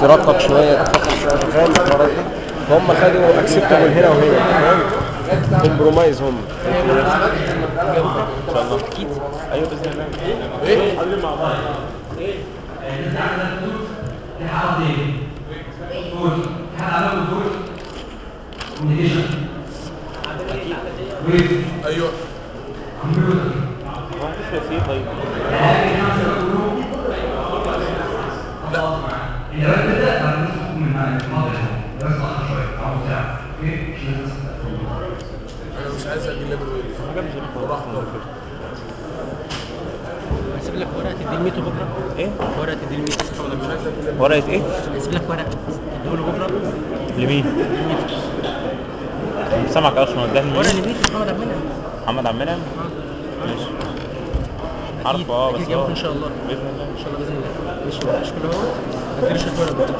ترقق شويه تفتح شويه فاهم الحوارات دي فهم خدوا اكسبتابل هنا وهنا فاهم كومبرومايز هم ان شاء الله اكيد ايوه باذن الله ايه حاضرين مع بعض ايوه هو هتفرق في ايه طيب انا مش عايز اجي ليفل ويل حاجه مش هنعرف هسيب لك ورقه تدي الميتو بكره ايه ورقه تدي الميتو ورقه ايه هسيب لك ورقه تديله بكره لمين سامعك اصلا اداني ورقه مين لميتو محمد عبد المنعم محمد عبد المنعم ماشي عارفه اه بس أكيد هو ان شاء الله باذن الله ان شاء الله باذن الله مش مش كل هو هديله شويه ورقه بكره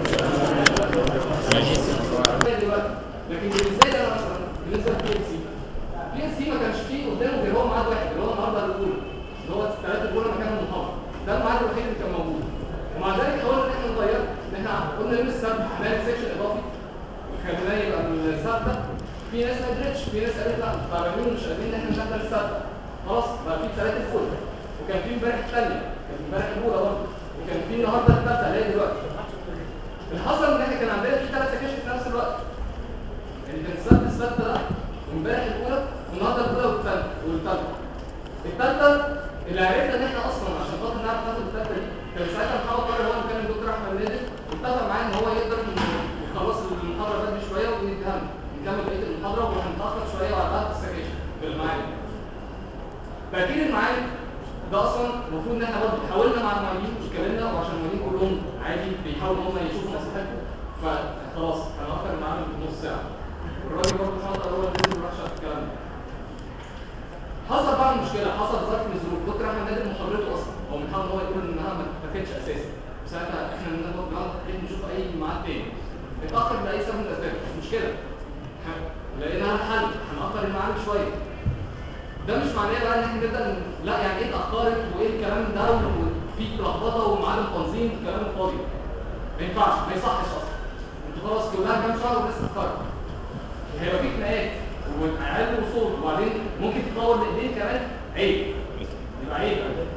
ماشي لكن بالنسبه لي انا مثلا بالنسبه للبي ال سي البي ال سي ما كانش فيه قدامه غير هو ميعاد واحد اللي هو النهارده الاولى اللي هو الثلاثه الاولى مكان المحاضره ده الميعاد الوحيد اللي كان موجود ومع ذلك حاولنا ان احنا نغير ان احنا قلنا يوم السبت هنعمل سيكشن اضافي خليناه يبقى السبت ده في ناس ما قدرتش في ناس قالت لا تعبانين مش قادرين ان احنا نحضر السبت خلاص بقى في ثلاثه الاولى وكان في امبارح الثانيه كان في امبارح الاولى برضه وكان في النهارده الثالثه اللي هي دلوقتي اللي حصل ان احنا كان عندنا في ثلاث سكاشن في نفس الوقت يعني كان السبت السبت ده امبارح الاولى والنهارده الاولى والثالثه والثالثه الثالثه اللي عرفنا ان احنا اصلا عشان خاطر نعرف ناخد الثالثه دي كان ساعتها محمد طارق هو اللي كان الدكتور احمد نادر واتفق معاه ان هو يقدر يخلص المحاضره بدري شويه ونديها لنا نكمل بقيه المحاضره وهنتاخر شويه وبعدها في السكاشن في المعامل تاكيد المعامل ده اصلا المفروض ان احنا برضه حاولنا مع المعيدين واتكلمنا وعشان المعيدين كلهم عادي بيحاولوا ان هم يشوفوا مصلحتهم فخلاص هنأخر المعامل بنص ساعه الراجل برضه محمد هو اللي نزل وراح شاف الكلام ده حصل بقى مشكله حصل ظرف من الظروف دكتور احمد نادر محاضرته اصلا هو من حقه ان هو يقول انها ما ما كانتش اساسي ساعتها احنا بناخد بنقعد نشوف اي ميعاد تاني اتاخر لاي سبب من الاسباب مش مشكله ح- لقينا حل هنأخر الميعاد شويه ده مش معناه بقى ان احنا نبدا ن- لا يعني ايه اتاخرت وايه الكلام ده وفي لخبطه ومعاد تنظيم والكلام الفاضي ما ينفعش ما يصحش اصلا انتوا خلاص كلها كام شهر والناس اتاخرت هيبقى في خناقات وعيال وصول وبعدين ممكن تطور لايدين كمان عيب يبقى عيب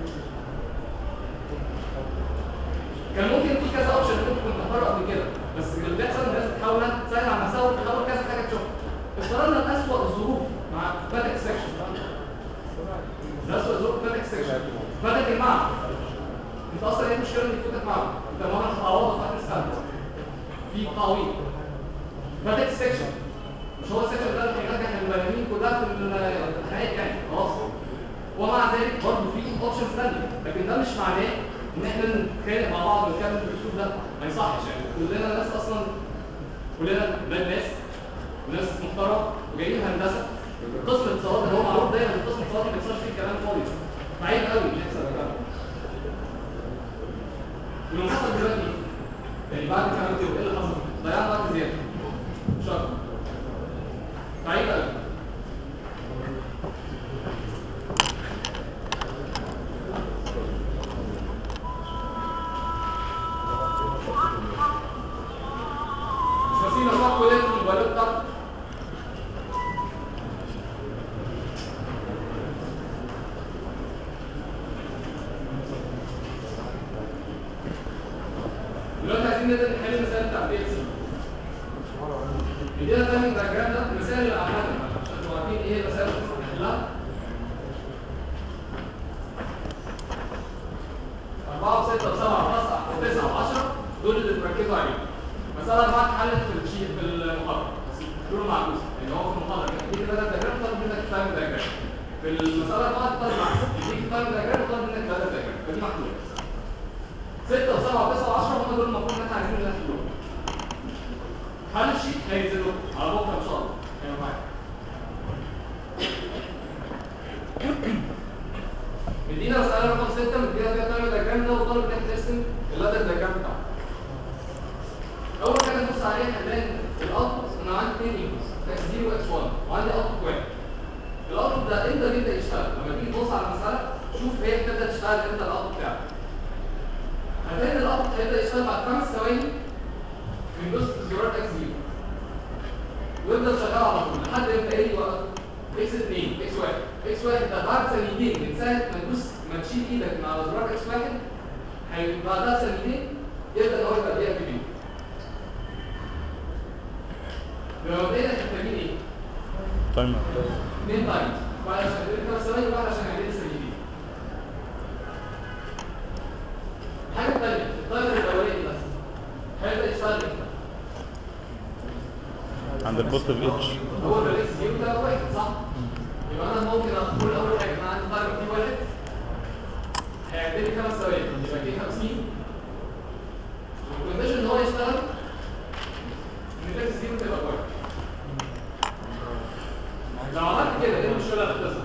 كان ممكن في كذا اوبشن ممكن كنت اختاره قبل كده بس اللي بيحصل ان الناس بتحاول انها تسهل على نفسها وتحاول كذا حاجه تشوفها افترضنا ان اسوء الظروف مع فاتك سكشن ده اسوء الظروف فاتك سكشن فاتك المعمل انت اصلا ايه المشكله ان يفوتك معمل انت مره هتعوضها في اخر السنه في تعويض فاتك سكشن مش هو السكشن ده اللي هينجح الملايين كلها في الحياه يعني خلاص ومع ذلك برضه في اوبشنز ثانيه لكن ده مش معناه ان احنا نتخانق مع بعض ونتكلم بالاسلوب ده ما يصحش يعني كلنا ناس اصلا كلنا بلاد ناس وناس محترمه وجايين هندسه قسم الاتصالات اللي هو معروف دايما ان قسم الاتصالات ما بيحصلش فيه كلام فاضي فعيب قوي اللي يحصل الكلام ده. واللي حصل دلوقتي يعني بعد كلام كده ايه اللي حصل؟ ضيعنا وقت زياده مش اكتر عيب قوي مش ناسيين نروح كلنا في الموبايلات بتاعتك دلوقتي عايزين نبدا نحل المسائل بتاع البي ال سي ادينا فاهم الدياجرام ده المسائل اللي عملها عشان تبقوا عارفين ايه المسائل اللي بنحلها أربعة وستة وسبعة وتسعة وتسعة وعشرة دول اللي تركزوا عليهم. مسألة أربعة اتحلت في الشيء في المحاضرة بس دول معكوس يعني هو في المحاضرة كده يديك ثلاثة دياجرام طالب منك تايم دياجرام. في المسألة أربعة طالب معكوس يديك تايم دياجرام وطالب منك ثلاثة دياجرام فدي محلولة. ستة وسبعة وتسعة وعشرة هم دول المفروض إن إحنا عايزين نحلهم. حل الشيء هينزلوا على بكرة إن شاء الله. كانوا معايا. مدينا مسألة رقم 6 مدينا فيها تايم دياجرام ده وطالب انك ترسم اللادر دياجرام بتاعه. أول حاجة نبص عليها هنلاقي الأوتبوت أنا عندي اثنين إنبوتس اكس 0 واكس 1 وعندي أوتبوت واحد. الأوتبوت ده إمتى بيبدأ يشتغل؟ لما تيجي تبص على المسألة شوف هي بتبدأ تشتغل إمتى الأوتبوت بتاعك. هتلاقي إن الأوتبوت هيبدأ يشتغل بعد خمس ثواني ثواني بيدوس زرار اكس زيرو ويفضل شغال على طول لحد امتى ايه يوقف اكس 2 اكس 1 اكس 1 ده بعد ثانيتين من ساعه ما تدوس ما تشيل ايدك من على زرار اكس 1 هي- بعدها ثانيتين يبدا ان هو يبقى دي اكتيفيت لو بدأنا محتاجين ايه؟ تايمر اثنين تايمز واحد عشان يدير خمس ثواني وواحد عشان يعمل ثانيتين الحاجه الثانيه التايمر الاولاني بس هيبدا يشتغل امتى؟ عند البوزيتيف اتش هو ده الاكس زيرو ده واحد صح؟ يبقى انا ممكن اقول اول حاجه انا عندي تايمر فيه واحد هيعدي لي خمس ثواني يبقى دي 50 والكونديشن ان هو يشتغل ان الاكس زيرو تبقى واحد لو عملت كده ايه المشكله اللي هتحصل؟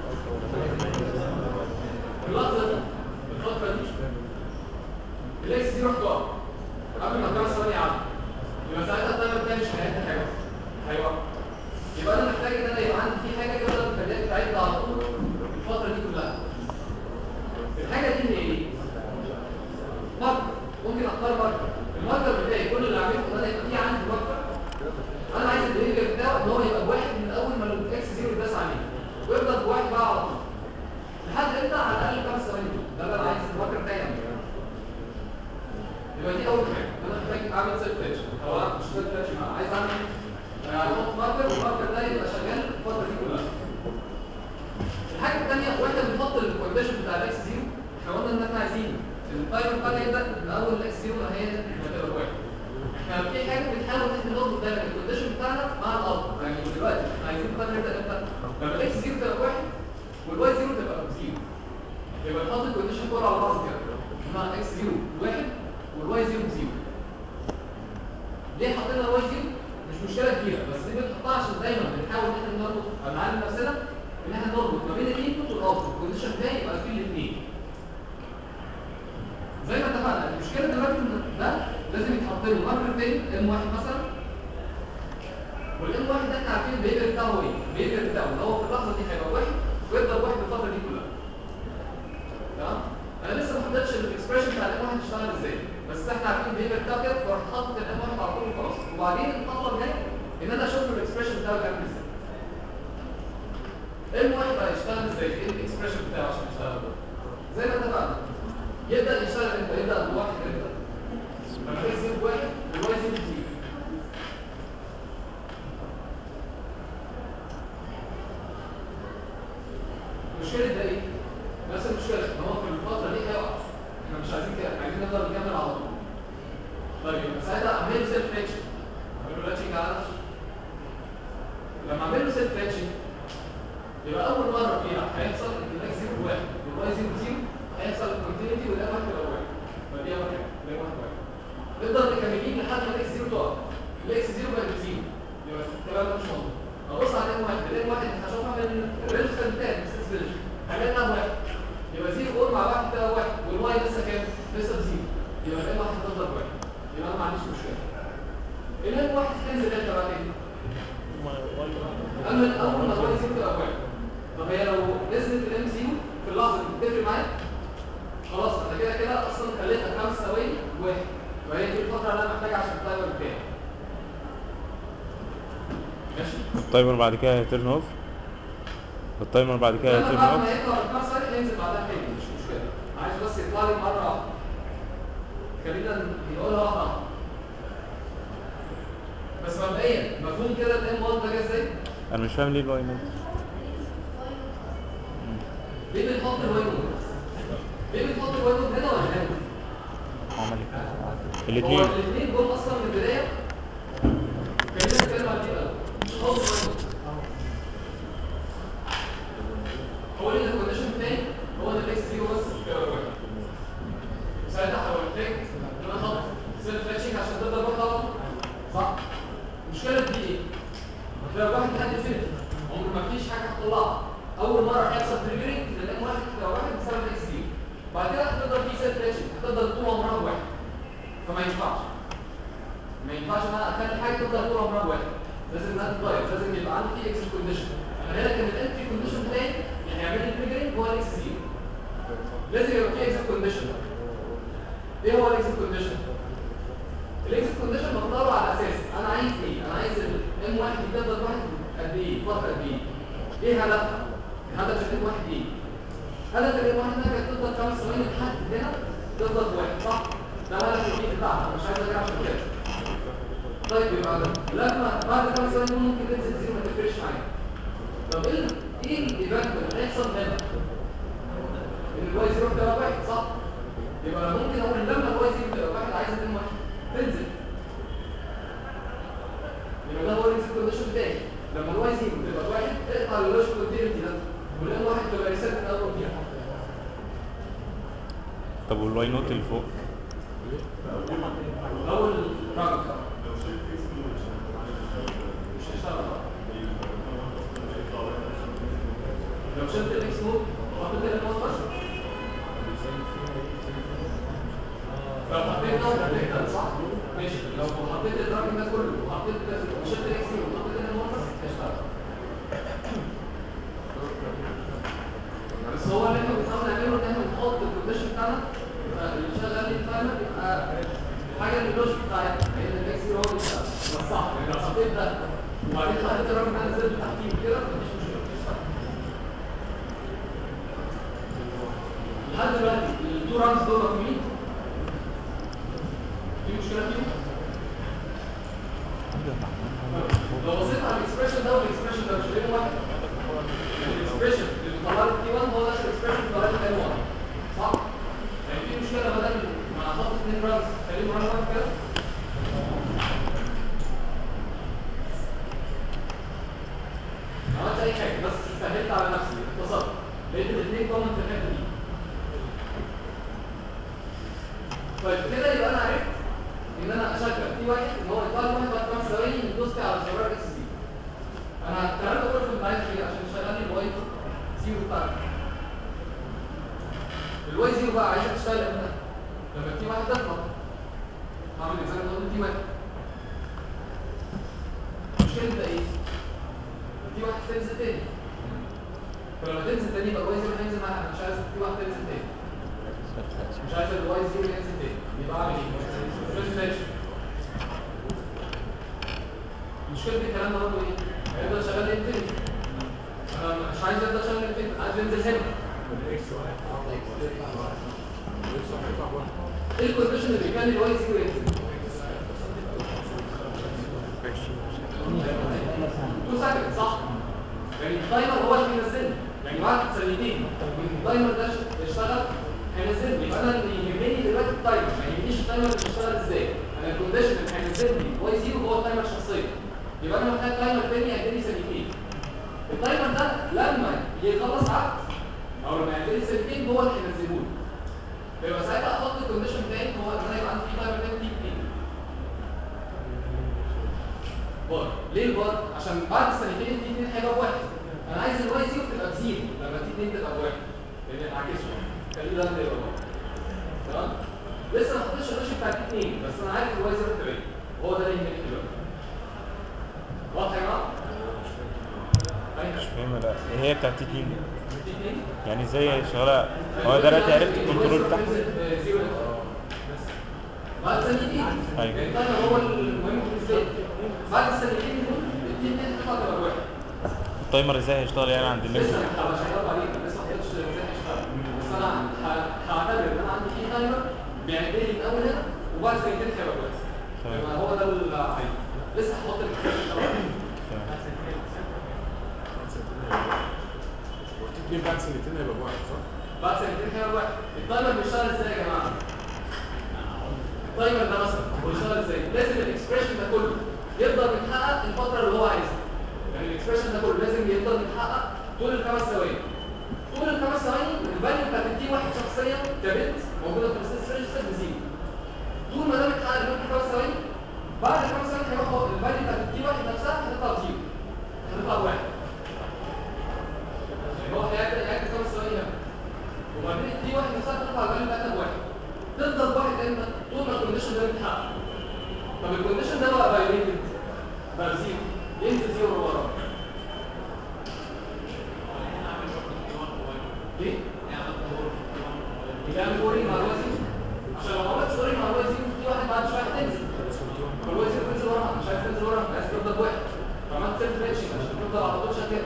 في اللحظه دي في الفتره دي الاكس زيرو هتقع قبل ما خمس ثواني يعدي يبقى ساعتها التايمر بتاعي مش هيعد حاجه هيوقف يبقى انا محتاج ان انا يبقى عندي في حاجه كده تخليها تعد على طول الفتره دي كلها الحاجه دي هي ايه؟ ماركر ممكن اختار ماركر الماركر بتاعي كل اللي عملته ان انا يبقى في عندي ماركر انا عايز البيهيفير بتاعه ان هو يبقى واحد من اول ما الاكس زيرو يداس عليه ويفضل بواحد بقى على طول لحد امتى على الاقل خمس ثواني دول. ده اللي انا عايز الماركر بتاعي يعمله يبقى دي اول حاجه انا محتاج اعمل سيلف فلاش او أنا مش سيلف فلاش معاه عايز اعمل آه، احط ماركر والماركر ده يبقى شغال الفتره دي كلها الحاجه الثانيه واحنا بنحط الكونديشن بتاع الاكس زيرو احنا قلنا ان احنا عايزين التايمر بتاعنا يبدا من اول الاكس زيرو ما هي هتبقى واحد احنا في حاجه بنحاول ان احنا نظبط دايما الكونديشن بتاعنا مع الارض يعني دلوقتي احنا عايزين التايمر يبدا امتى؟ لما الاكس زيرو تبقى واحد والواي زيرو تبقى زيرو يبقى نحط الكونديشن كله على بعض كده مع اكس زيرو واحد والواي زيرو زيرو ليه حطينا الواي زيرو؟ مش مشكله كبيره بس دي بنحطها عشان دايما بنحاول ان احنا نربط او نعلم نفسنا ان احنا نربط ما بين الانبوت والاوتبوت الكونديشن بتاعي يبقى فيه الاثنين زي ما اتفقنا المشكله دلوقتي ان ده لازم يتحط له ماركر تاني ام واحد مثلا والام واحد ده احنا عارفين البيبر بتاعه هو ايه؟ البيبر بتاعه اللي هو في اللحظه دي هيبقى واحد ويفضل واحد الفتره دي كلها تمام؟ انا لسه ما حددتش الاكسبريشن بتاع الام واحد يشتغل ازاي بس احنا عارفين البيبر بتاعه كده فرحت حاطط الام واحد على طول وخلاص وبعدين الخطوه الجايه ان انا اشوف الاكسبريشن بتاعه كان ازاي ام واحد هيشتغل ازاي؟ ايه الاكسبريشن بتاعه عشان يشتغل زي ما اتفقنا يبدا يشتغل امتى؟ يبدا بواحد امتى؟ لما يكسب واحد والواي يزيد زيرو المشكلة ده ايه؟ نفس المشكلة ان هو في الفترة دي هيقع احنا مش عايزين كده عايزين نفضل نكمل على طول طيب يبقى ساعتها اعمل له سيلف فيتشنج اعمل له لاتشنج على نفسه لما اعمل له سيلف فيتشنج يبقى اول مرة فيها هيحصل ان الاكس زيرو واحد والواي زيرو زيرو هيحصل الكونتينيتي والام واحد تبقى واحد فدي اول حاجة الام واحد واحد نفضل مكملين لحد ما الاكس زيرو تقف الاكس زيرو بقت زيرو يبقى الكلام ده مش مظبوط ابص على الام واحد الام واحد هشوفها من الريلز بتاعي من سيلز فيلش عملنا واحد يبقى زيرو اور مع واحد تبقى واحد والواي لسه كام؟ لسه بزيرو يبقى الام واحد هتفضل واحد يبقى انا ما عنديش مشكله الام واحد تنزل امتى بقى تاني؟ اول اول ما الواي زيرو تبقى واحد طب هي لو نزلت الام زيرو في اللحظه دي بتفرق معايا؟ خلاص انا كده كده اصلا خليتها خمس ثواني واحد وهي دي الفتره اللي انا محتاجها عشان التايمر بتاعي ماشي التايمر بعد كده هيترن اوف التايمر بعد كده لما هيترن بعد اوف ما يطلع الخمس ثواني هينزل بعدها تاني مش مشكله عايز بس يطلع لي مره واحده خلينا نقولها واحده واحده بس مبدئيا مفهوم كده الام 1 ده جه ازاي؟ انا مش فاهم ليه الواي نوت ليه بنحط الواي نوت؟ ليه بنحط الواي نوت هنا ولا هنا؟ عمل ايه هو الاثنين الاثنين دول اصلا من البدايه خلينا نتكلم عن دي الاول مش خالص الواي نوت هو اللي الكونديشن بتاعي هو ان الاكس زيرو بس مش كده واحد ساعتها هحتاج ان انا احط سيلف فاتشنج عشان تقدر واحد على طول صح؟ المشكله دي ايه؟ لو واحد لحد انفينيتي عمر ما فيش حاجه هتطلعها اول مره هيحصل تريجرنج لان واحد تبقى واحد بسبب الاكس زيرو بعد كده هتقدر في سيلف فاتشنج هتقدر طول عمرها بواحد فما ينفعش ما ينفعش ان انا اخلي حاجه تفضل طول عمرها بواحد لازم انها تتغير لازم يبقى عايز ارجع عشان كده طيب يبقى لما بعد خمس ثواني ممكن تنزل زيرو ما تفرقش معايا طب ايه ال- ايه الايفنت اللي هيحصل هنا؟ ان الواي زيرو بتبقى واحد صح؟ يبقى أنا ممكن اقول لما الواي زيرو بتبقى واحد عايز اتنين واحد تنزل يبقى ده هو الاكسيت كونديشن بتاعي لما الواي زيرو بتبقى واحد اقطع اللوجيك كونتينيتي ده ولان واحد تبقى ريسيت من اول فيها طب والواي نوت اللي فوق اول راجل مش هيشتغل بقى. لو شلت الاكس نوت وحطيت النوت بس لو حطيت ده وحطيت ده صح ماشي لو حطيت الراجل ده كله وحطيت ده وشلت الاكس نوت وحطيت النوت بس هيشتغل بس هو اللي احنا بنحاول نعمله ان احنا نحط الكونديشن بتاعنا يبقى اللي شغال لي التايمر يبقى حاجه من اللوجيك بتاعتنا لان الاكس هو اللي بيشتغل بس صح يعني لو حطيت ده وبعدين حطيت الراجل ده نزلت تحتيه كده مفيش مشكله لحد دلوقتي التو رانز دول مفهومين في مشكله فيهم لو بصيت على الاكسبريشن ده والاكسبريشن ده مش بينهم واحد الاكسبريشن اللي طلع لي تي 1 هو نفس الاكسبريشن اللي طلع لي تي 1 صح؟ يعني في مشكله بدل ما احط اثنين رانز خليهم ران واحد كده ما عملتش اي حاجه بس سهلت على نفسي اختصرت لقيت الاثنين كومن في الحته دي طيب كده يبقى انا عرفت ان انا اشغل في واحد ان هو يطلع واحد بعد خمس ثواني يدوس على زرار اكس دي انا الكلام ده كله في البرايت كده عشان يشغل لي الواي زيرو بتاعتي الواي زيرو بقى عايزك تشتغل امتى؟ لما في واحد تطلع هعمل اكزامبل اقول في واحد المشكله ده ايه؟ في واحد تنزل تاني فلما تنزل تاني يبقى الواي زيرو هينزل معاها انا مش عايز في واحد تنزل تاني مش عايز الواي زيرو ينزل تاني يبقى اعمل ايه؟ ترانسليشن مشكلة الكلام ده برضه ايه؟ هيفضل شغال انتري انا مش عايز افضل شغال انتري عايز ينزل هنا ايه الكونديشن اللي بيخلي الواي زيرو ينزل؟ تو سكند صح؟ يعني التايمر هو اللي بينزلني يعني بعد ثانيتين من التايمر ده يشتغل هينزلني يبقى انا اللي يهمني دلوقتي التايمر ما يهمنيش التايمر بيشتغل ازاي انا الكونديشن اللي هينزلني واي زيرو هو التايمر شخصيا يبقى انا محتاج تايمر تاني يقدر لي ثانيتين التايمر ده لما يخلص عقد او لما يقدر لي ثانيتين هو اللي هينزله لي يبقى ساعتها احط الكونديشن بتاعي هو ان انا يبقى عندي في تايمر تاني تيجي اتنين بار ليه البار؟ عشان بعد الثانيتين في اتنين هيبقى بواحد انا عايز الواي زيرو تبقى بزيرو لما في اتنين تبقى بواحد لان انعكسه خليه ده اللي يبقى بار تمام؟ لسه ما حطيتش الريشن بتاع اتنين بس انا عارف الواي زيرو تبقى ايه هو ده اللي يهمني دلوقتي واضح يا جماعه؟ مش ايوه فاهم لا هي بتاعت تي 2 في اتنين يعني ازاي هي شغاله هو دلوقتي عرفت الكنترول بتاعها زيرو بعد ثانيتين أيوة. يعني التايمر هو المهم بالنسبه لي بعد الثانيتين دول الاتنين تطلع تبقى واحد التايمر ازاي هيشتغل يعني عند الليمت لسه هبقى شغال عليه لسه ما حطيتش ازاي هيشتغل بس انا ه- هعتبر ان انا عندي في تايمر بيعد لي من اول هنا وبعد ثانيتين هيبقى كويس تمام. يبقى هو ده اللي عايزه لسه هحط الكلام اتنين بعد سنتين هيبقى واحد صح؟ بعد سنتين هيبقى واحد التايمر بيشتغل ازاي يا جماعه؟ التايمر ده مثلا هو بيشتغل ازاي؟ لازم الاكسبريشن ده كله يفضل متحقق الفتره اللي هو عايزها يعني الاكسبريشن ده كله لازم يفضل متحقق طول الخمس ثواني طول الخمس ثواني الفاليو بتاعت التي واحد شخصيا كبت موجوده في السيستم ريجستر بزيرو طول ما ده متحقق لمده خمس ثواني بعد خمس ثواني هيبقى هو الفاليو بتاعت التي واحد نفسها هتطلع زيرو هتطلع واحد يعني هو هيعمل هيعمل خمس ثواني هنا وبعدين التي واحد نفسها تطلع الفاليو بتاعتها بواحد تفضل بواحد امتى؟ طول ما الكونديشن ده متحقق طب الكونديشن ده بقى فايوليتد بقى زيرو ينزل زيرو وراه ليه؟ يعمل بوري مع الوزن عشان لو ما عملتش بوري مع الوزن في واحد بعد شويه هتنزل فالوزن تنزل وراها مش عايز تنزل وراها عايز تفضل بواحد فعملت سيلف ريتشنج عشان تفضل على طول شغال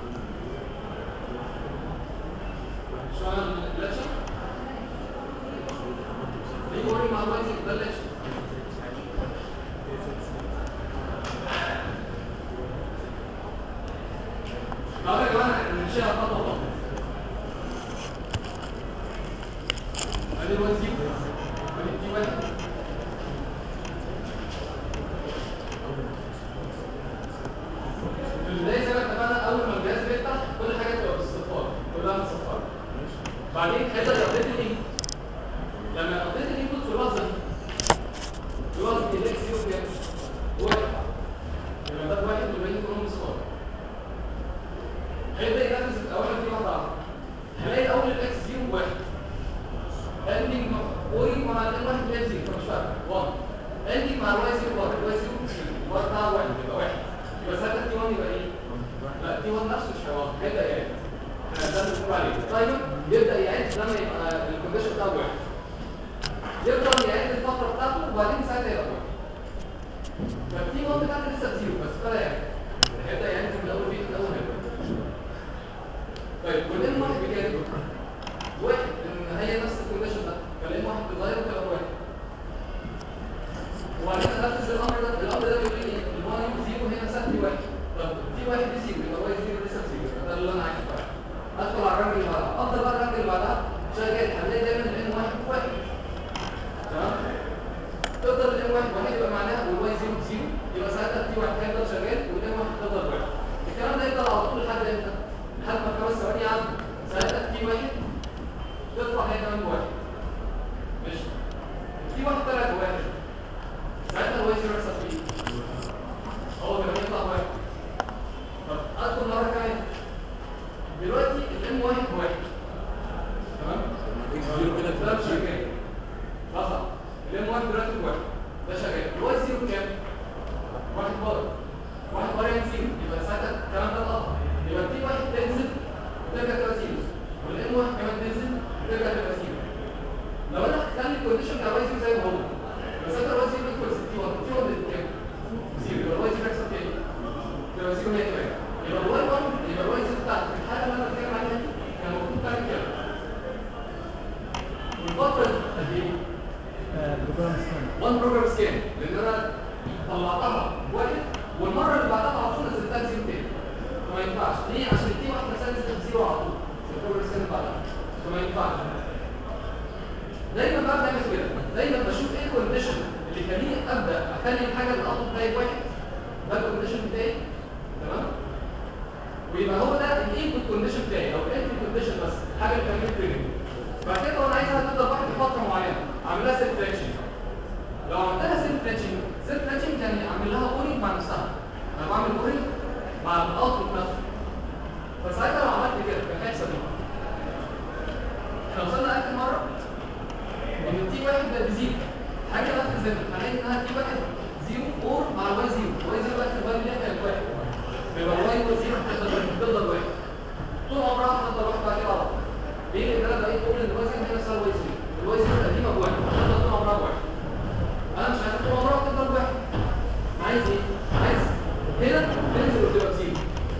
شو عمل الريتشنج؟ ليه بوري مع الوزن ده الريتشنج هنمشي على خطوه خطوه ادي الواي زيرو ادي دي واحد في البدايه زي ما اتفقنا اول ما الجهاز بيفتح كل حاجه تبقى بالصفار كلها بالصفار بعدين هيبدا يابديت الانبوت لما ابديت الانبوت في اللحظه دي في اللحظه دي الاكس يو كام؟ واحد يبقى ده واحد والباقيين كلهم صفار هيبدا ينفذ الاول دي واحده واحده هنلاقي اول الاكس زيرو واحد اندنج اوري مع الان واحد اللي هي زيرو مش فارقه 1 اندنج مع الواي زيرو واحد الواي زيرو واحد بتاع واحد يبقى واحد يبقى ساعتها تي 1 يبقى ايه؟ لا تي 1 نفسه مش هيبقى هيبدا يعد احنا ده اللي بنقول عليه التايمر يبدا يعد لما يبقى الكونديشن بتاعه واحد يفضل يعد الفتره بتاعته وبعدين ساعتها يبقى واحد فالتي 1 بتاعته لسه بزيرو بس ابتدى يعد هيبدا يعد من الاول فيه من الاول هيبدا طيب والام واحد بكام؟ واحد لان هي نفس الكونديشن ده فالام واحد بيتغير وتبقى واحد وبعدين انفذ الامر ده الامر ده بيقول لي الواي زيرو هنا سهل واحد طب دي واحد دي زيرو يبقى واي زيرو لسه زيرو ده اللي انا عايزه بقى ادخل على الرنج اللي بعدها افضل بقى الرنج اللي بعدها شغال هنلاقي دايما الام واحد واحد تمام تفضل الام واحد واحد يبقى معناها والواي زيرو زيرو يبقى ساعتها تي واحد هيفضل شغال والام واحد تفضل واحد الكلام ده يفضل على طول لحد امتى؟ لحد ما خمس ثواني يعدوا ساعتها تي واحد تطلع هي كمان واحد ماشي تي واحد طلعت واحد ساعتها الواي زيرو يحصل فيه هو كمان يطلع واحد طب ادخل مره كمان دلوقتي الام واحد واحد تمام؟ ده شغال حصل الام واحد دلوقتي واحد ده شغال الواي زيرو كام؟ واحد بار واحد بار يعني زيرو يبقى ساعتها الكلام ده اتقطع يبقى تي واحد تنزل وترجع تبقى زيرو والام واحد كمان تنزل وترجع تبقى زيرو لو انا هخلي الكونديشن بتاع الواي زيرو زي ما هو بس انت الواي زيرو ايكوال 61 تي 1 كام؟ زيرو يبقى الواي زيرو يحصل كام؟ يبقى زيرو هي كمان يبقى الواي 1 يبقى الواي زيرو بتاعتك في الحاله اللي انا بتكلم عليها دي كان المفروض تعمل كده والفتره دي قد ايه؟ بروجرام سكان 1 بروجرام سكان لان انا طلعتها واحد والمره اللي بعدها على طول نزلتها زيرو تاني فما ينفعش ليه عشان التي واحد نفسها نزلت زيرو على طول في البروجرام سكان اللي بعدها فما ينفعش دايما بقى بنعمل كده دايما بشوف ايه الكونديشن اللي يخليني ابدا اخلي الحاجه اللي الاوتبوت بتاعي واحد ده الكونديشن بتاعي تمام ويبقى هو ده الانبوت كونديشن بتاعي او الانبوت كونديشن بس الحاجه اللي بتعمل تريننج بعد كده لو انا عايزها تفضل واحد فتره معينه اعمل لها سيلف ترانشنج لو عملت لها سيلف ترانشنج سيلف ترانشنج يعني اعمل لها اورنج مع نفسها انا بعمل اورنج مع الاوتبوت نفسه فساعتها لو عملت كده كان هيحصل ايه؟ احنا وصلنا اخر مره ان تي واحد ده بزيرو حاجه بقى في الزمن هنلاقي انها تي واحد زيرو اور مع الواي زيرو الواي زيرو بقى الواي اللي كانت واحد يبقى الواي والزيرو هتفضل هتفضل واحد طول عمرها هتفضل واحد بعد كده على طول ليه؟ لان انا بقيت اقول ان الواي زيرو هي نفسها الواي زيرو الواي زيرو القديمه بواحد هتفضل طول عمرها بواحد انا مش عايز طول عمرها تفضل بواحد أنا عايز ايه؟ عايز هنا تنزل وتبقى بزيرو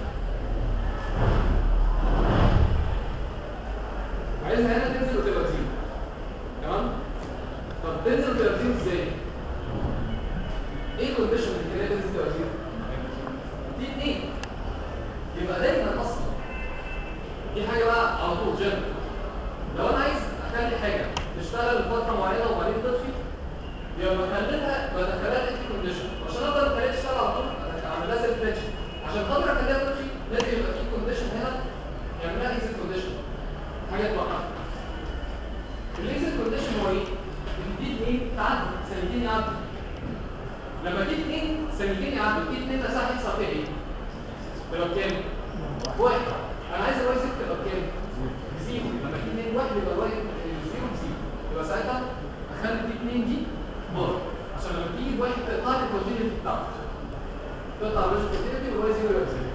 عايزها هنا تنزل وتبقى بزيرو تمام؟ طب تنزل وتبقى بزيرو ازاي؟ ايه الكونديشن اللي تخليها تنزل وتبقى بزيرو؟ دي اتنين يبقى دايما اصلا دي حاجه بقى على طول جنب لو انا عايز اخلي حاجه تشتغل لفتره معينه وبعدين تطفي يبقى بخليها بدخلها في كونديشن عشان اقدر اخليها تشتغل على طول اعمل لها سيلف ترانشن عشان خاطر اخليها تطفي لازم يبقى في كونديشن هنا يعمل لها اكزيت كونديشن حاجه توقفها الاكزيت كونديشن هو ايه؟ ان دي اتنين تعدي ثانيتين يعدوا لما دي اتنين ثانيتين يعدوا دي اتنين ده صح يحصل فيها ايه؟ تبقى بكام؟ واحد انا عايز الواي زيرو تبقى بكام؟ بزيرو لما في اتنين واحد يبقى الواي زيرو بزيرو يبقى ساعتها اخلي دي اتنين دي بره عشان لما تيجي الواحد تقطع لي الكونتينيتي بتاعته تقطع الريش كونتينيتي والواي زيرو يبقى بزيرو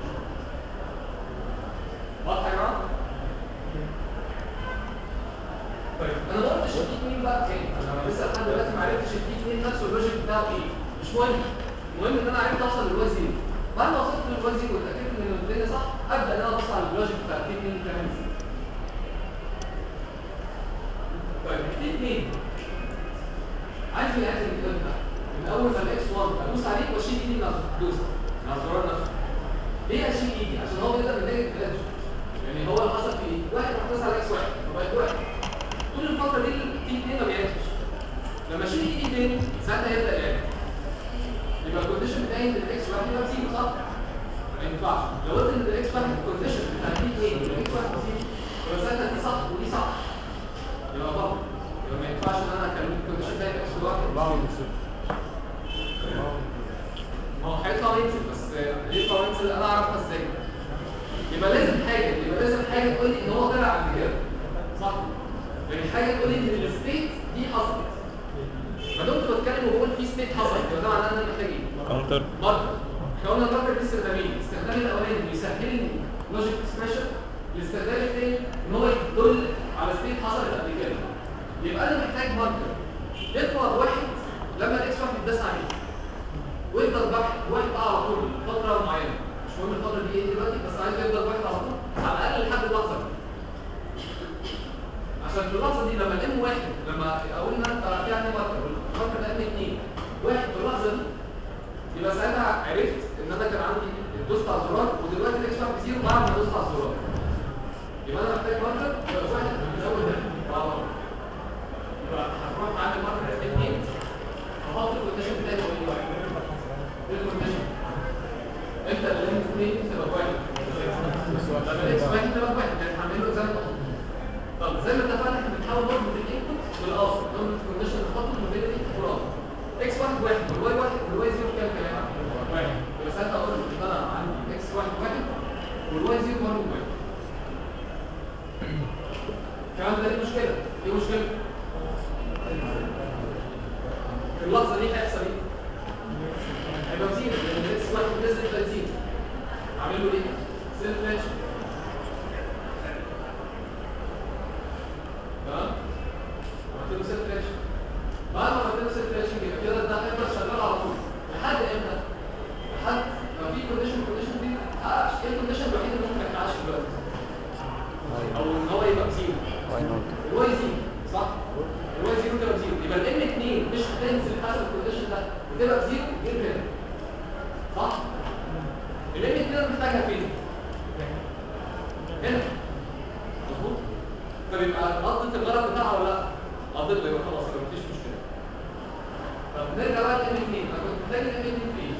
واضحه يا جماعه؟ طيب انا ما قلتش الدي 2 بقى بكام انا لسه لحد دلوقتي ما عرفتش الدي 2 نفسه اللوجيك بتاعه ايه مش مهم المهم ان انا عرفت اوصل للواي زيرو بعد ما وصلت للواي زيرو واتاكدت ان الدنيا صح ابدا ان انا ابص على اللوجيك بتاع الدي 2 كمان طيب الدي 2 عايز ايه عايز الكلام ده من اول ما الاكس 1 ادوس عليه واشيل ايدي من على الدوس من على الزرار نفسه ليه اشيل ايدي عشان هو بيقدر ينتج الكلام يعني هو اللي حصل في ايه؟ واحد راح على اكس واحد فبقت واحد طول الفتره دي تي 2 ما بيعكسش لما اشيل تي 2 ساعتها هيبدا يعكس يبقى الكونديشن بتاعي ان الاكس واحد يبقى بزيرو صح؟ ما ينفعش لو قلت ان الاكس واحد الكونديشن بتاع تي 2 والاكس واحد بزيرو يبقى ساعتها دي صح ودي صح يبقى غلط يبقى ما ينفعش ان انا اكلم الكونديشن بتاعي اكس واحد ما هو هيطلع ينزل بس يطلع ينزل انا اعرفها ازاي يبقى لازم حاجه يبقى لازم حاجه تقول لي ان هو طلع عند كده صح يعني حاجه تقول لي ان الستيت دي حصلت ما دمت بتكلم وبقول في ستيت حصلت يبقى ده معناه ان انا محتاج ايه؟ كاونتر ماركر احنا قلنا الماركر دي استخدامين الاستخدام الاولاني بيسهل لي لوجيك اكسبريشن الاستخدام الثاني ان هو يدل على ستيت حصلت قبل كده يبقى انا محتاج ماركر يطلع واحد لما الاكس واحد يتداس عليه ويفضل واحد واحد بقى على طول فتره معينه مش مهم الفتره دي ايه دلوقتي بس عايز يفضل واحد على طول على الاقل لحد اللحظه دي عشان في اللحظه دي لما الام واحد لما اقول ان انت في عندي ماركر الماركر ده ام اثنين واحد في اللحظه دي يبقى ساعتها عرفت ان انا كان عندي دوست على الزرار ودلوقتي الاكس واحد بزيرو بعد ما دوست على الزرار يبقى انا محتاج ماركر يبقى واحد من اول ده مع بعض يبقى هتروح عامل ماركر ام اثنين احط الكونديشن بتاعي هو ايه واحد ايه الكونديشن انت اللي انت اثنين تبقى واحد لما الاكس واحد تبقى واحد يعني هعمله زي ما قلت طب زي ما اتفقنا احنا بنحاول نربط الانبوت بالاوتبوت نربط الكونديشن الخطوط ما بين الانبوت والاوتبوت اكس واحد واحد والواي واحد والواي زيرو كام كلام واحد يبقى ساعتها اقول ان انا عندي اكس واحد واحد والواي زيرو واحد واحد الكلام ده ليه مشكله ايه مشكله في اللحظه دي هيحصل ايه هيبقى بزيرو لان الاكس واحد نزل يبقى زيرو اعمل له ايه سيلف ماتش تمام عملت له سيلف ماتش بعد ما عملت له سيلف ماتش يبقى كده ده هيفضل شغال على طول لحد امتى لحد لو في كونديشن كونديشن دي متحققش ايه الكونديشن الوحيد اللي ممكن ما يتحققش دلوقتي او ان هو يبقى بزيرو الواي زيرو صح الواي زيرو تبقى بزيرو يبقى الام 2 مش هتنزل حسب الكونديشن ده وتبقى بزيرو غير هنا صح الام 2 انا محتاجها فين هنا مظبوط فبيبقى قضت الغرض بتاعها ولا لا قضت له يبقى خلاص يبقى مفيش مشكله طب نرجع بقى لام 2 انا كنت محتاج الام 2 فين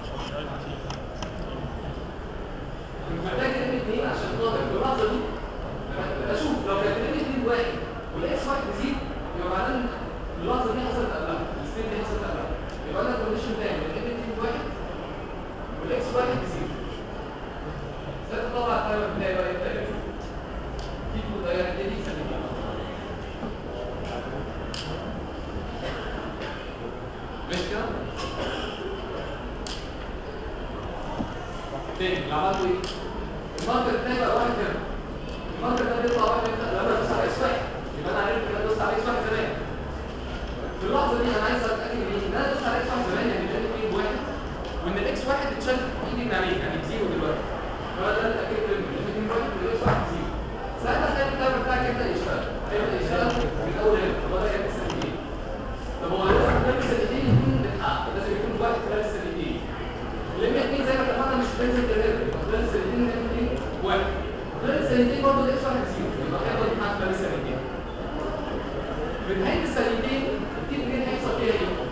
كنت محتاج الام 2 عشان خاطر في اللحظه دي لما اشوف لو كانت الام 2 واحد والاكس واحد بزيرو يبقى معناه ان اللحظه دي حصلت قبلها الستيت دي حصلت قبلها يبقى انا الكونديشن بتاعي الام 2 واحد والاكس واحد بزيرو ساعتها طبعا التايمر بتاعي بقى يبدا يلف في متغيرات دي سلبيه مش كده؟ تاني اللي عملته ايه؟ الماركر التاني بقى واحد كده الماركر ده بيطلع واحد امتى؟ لما ادوس على اكس واحد يبقى انا عرفت كده دوست على اكس واحد زمان في اللحظه دي انا عايز اتاكد من ايه؟ ان انا دوست على اكس واحد زمان يعني بيبقى ايه بواحد وان الاكس واحد اتشال ايدي من عليه يعني بزيرو دلوقتي فده ده التاكيد منه ان الاثنين واحد والاكس واحد بزيرو ساعتها تلاقي التايمر بتاعك يبدا يشتغل هيبدا يشتغل من اول هنا هو ده يعمل سنتين طب هو لازم خلال سنتين يكون متحقق لازم يكون واحد خلال السنتين الام 2 زي ما اتفقنا مش بتنزل كده يبقى خلال السنتين الام 2 واحد خلال السنتين برضه الاكس واحد زيرو يبقى هيفضل يتحقق خلال السنتين في نهايه السنتين التيم جين هيحصل فيها ايه؟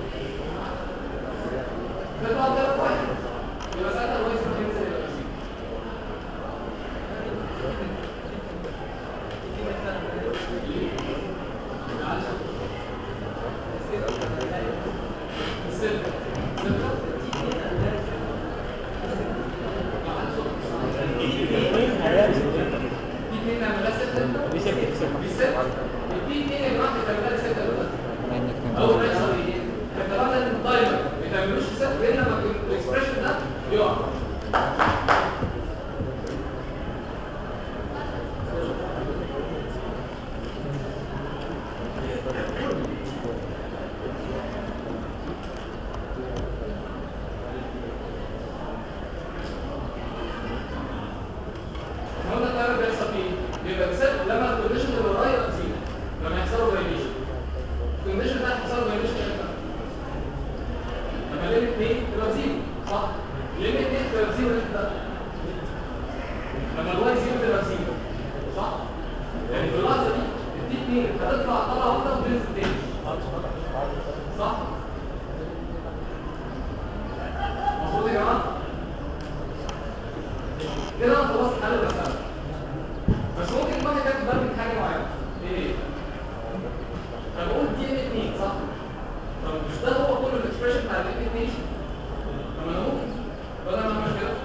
الاكسبريشن بتاع الاثنين طب انا ممكن بدل ما اعمل كده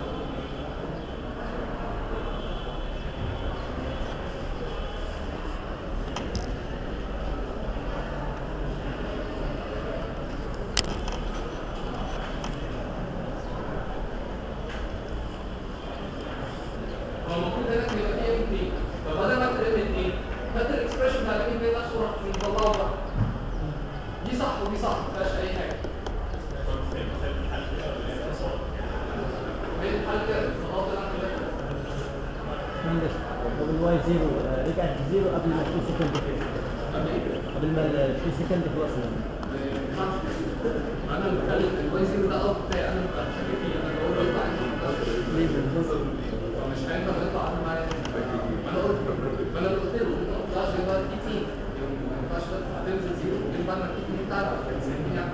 هو المفروض هنا كان يبقى فيه ام 2 فبدل ما اكتب ام 2 خدت الاكسبريشن بتاع الام 2 نفسه ورحت مطلعه بقى دي صح ودي صح ما فيهاش اي حاجه هي الحل كده خلاص انا كده مهندس طب الواي زيرو آه، رجعت زيرو قبل ما 2 سكند قبل ما ال 2 سكند خلاص يعني انا بتكلم الواي زيرو ده اوت بتاعي انا مش شاكك فيه انا بقول له يطلع عندي ليه بالظبط فمش هينفع يطلع عنده معايا ما انا قلت ما انا قلت له انت ما تطلعش يبقى تي تي ما ينفعش تطلع تنزل زيرو ينفع انك تي تي بتاعتك يعني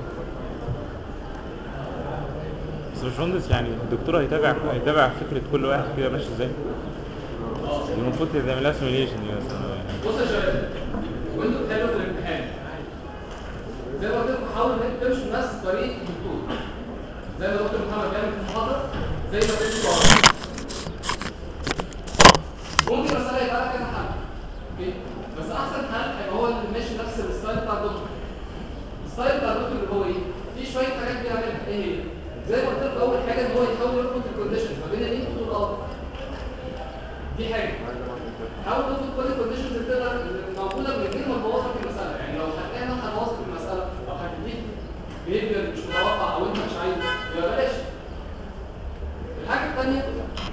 بس يا باشمهندس يعني الدكتور هيتابع هيتابع فكره كل واحد كده ماشي ازاي دي المفروض تعمل لها سيميليشن دي مثلا يعني بص يا شباب وانتوا بتحلوا في الامتحان زي ما قلت لكم حاولوا ان انتوا تمشوا نفس طريقه الدكتور زي ما دكتور محمد بيعمل في المحاضره زي ما تمشوا وراه ممكن المساله يبقى لها كذا حل اوكي بس احسن حل هيبقى هو اللي ماشي نفس الستايل بتاع الدكتور الستايل بتاع الدكتور اللي هو ايه؟ في شويه حاجات بيعملها ايه هي؟ زي ما قلت لكم اول حاجه ان هو يحاول يربط الكونديشن ما بين الانبوت والاوتبوت دي حاجه حاول تاخد كل الكونديشنز اللي تقدر موجوده من غير ما تبوظ لك المساله يعني لو هتلاقي انها هتبوظ لك المساله او هتديك بيهيفير مش متوقع او انت مش عايزه يبقى بلاش الحاجه الثانيه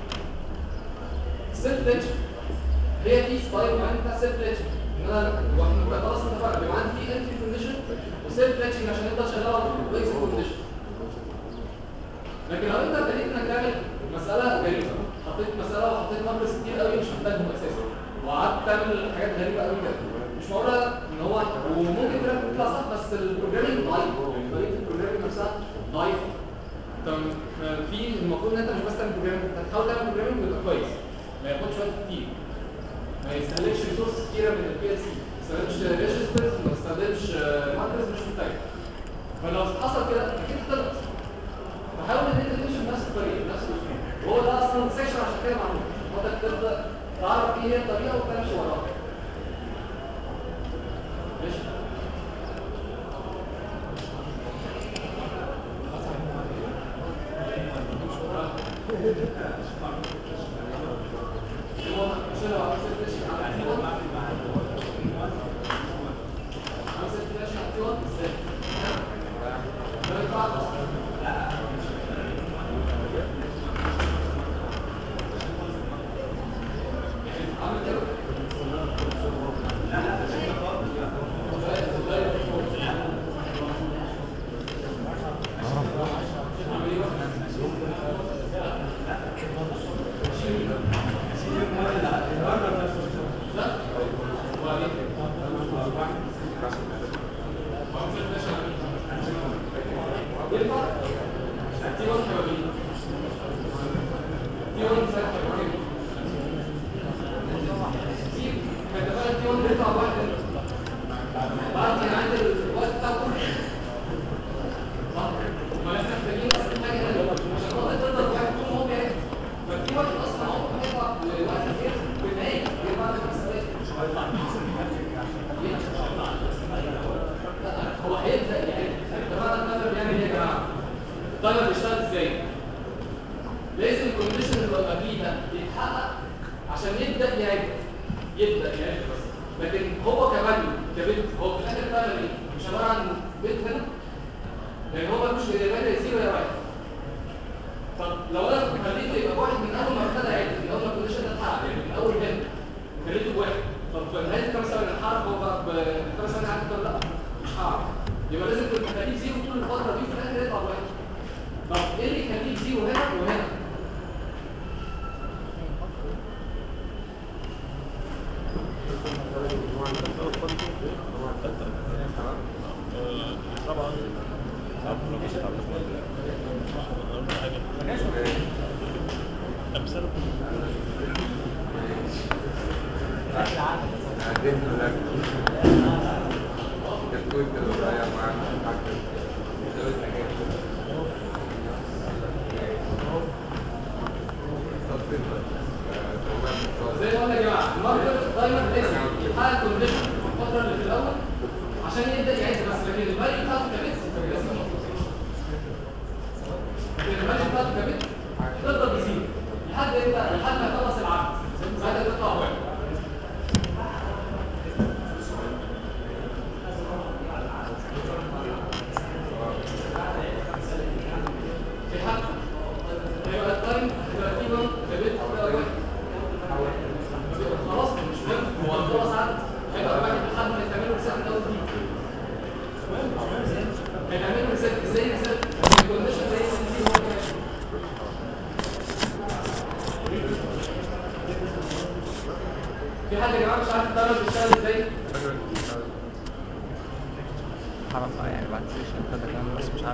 سيلف ليتشر هي في ستايل معين بتاع سيلف ليتشر ان انا واحنا بقى خلاص اتفقنا بيبقى عندي في انتري كونديشن وسيلف ليتشر عشان يفضل شغال على الاكزيت كونديشن لكن لو انت ابتديت انك تعمل مساله غريبه حطيت مساله وحطيت نمبرز كتير قوي مش محتاجهم اساسا وقعدت تعمل حاجات غريبه قوي كده مش معقوله ان هو وممكن تلاقي تطلع صح بس البروجرامينج ضعيف يعني طريقه البروجرامينج نفسها ضعيفه طب في المفروض ان انت مش بس تعمل بروجرامينج انت تحاول تعمل بروجرامينج ويبقى كويس ما ياخدش وقت كتير ما يستهلكش ريسورس كتيره من البي ال سي ما يستخدمش ريجسترز ما يستخدمش ماركرز مش محتاج فلو حصل كده اكيد هتغلط فحاول ان انت تمشي بنفس الطريقه بنفس الاسلوب وهو ده اصلا سيكشن عشان كده معمول حضرتك تبدا تعرف ايه هي الطريقه وتمشي وراها ماشي هو مش لو عاوز تمشي على التيون عاوز تمشي على التيون ازاي؟ ما ينفعش عامل كده ينفع؟ التيون حبابين التيون زي حبابين كتير فاتفقنا التيون بيطلع واحد بعد ما عند الوقت بتاعه كله صح؟ ما احنا محتاجين اصلا حاجه هنا عشان خاطر تقدر واحد طول ما هو بيعمل ففي واحد اصلا عمره ما هيطلع لوقت كبير في النهايه غير بعد المسافات لا هو هيبدا يعني اتفقنا التايمر بيعمل ايه يا جماعه؟ التايمر بيشتغل ازاي؟ لازم الكونديشن اللي قبليه ده يتحقق عشان يبدا يعد يبدا يعد بس لكن هو كفاليو كبنت هو في الاخر التايمر ايه؟ مش عباره عن بنت هنا لان هو ملوش غير يا زيرو يا واحد طب لو انا خليته يبقى واحد من اول ما ابتدى يعد من اول ما الكونديشن ده اتحقق يعني من اول هنا خليته بواحد طب في نهايه الخمس ثواني الحرف هو بقى بخمس ثواني عدت ولا لا؟ مش هعرف يبقى لازم كنت تخليه زيرو طول الفتره دي وفي الاخر يطلع بواحد طب ايه اللي يخليه زيرو هنا وهنا؟ طبعا طب لو مش هتعرف امثله Después te lo vaya a هنعمله ريسيت ازاي ريسيت الكونديشن زي السي هو كده في حد يا جماعه مش عارف الدرجه بتشتغل ازاي خلاص اه يعني بعد سيشن كده كمان بس مش عارف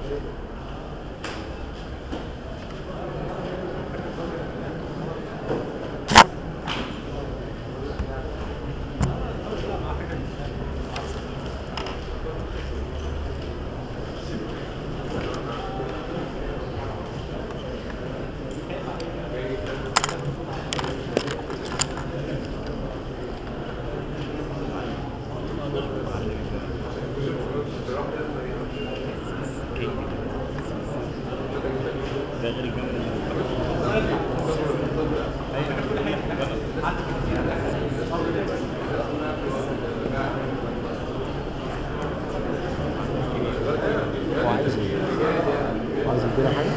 ده غير الجنة هو عايز ايه؟ عايز يدينا حاجه؟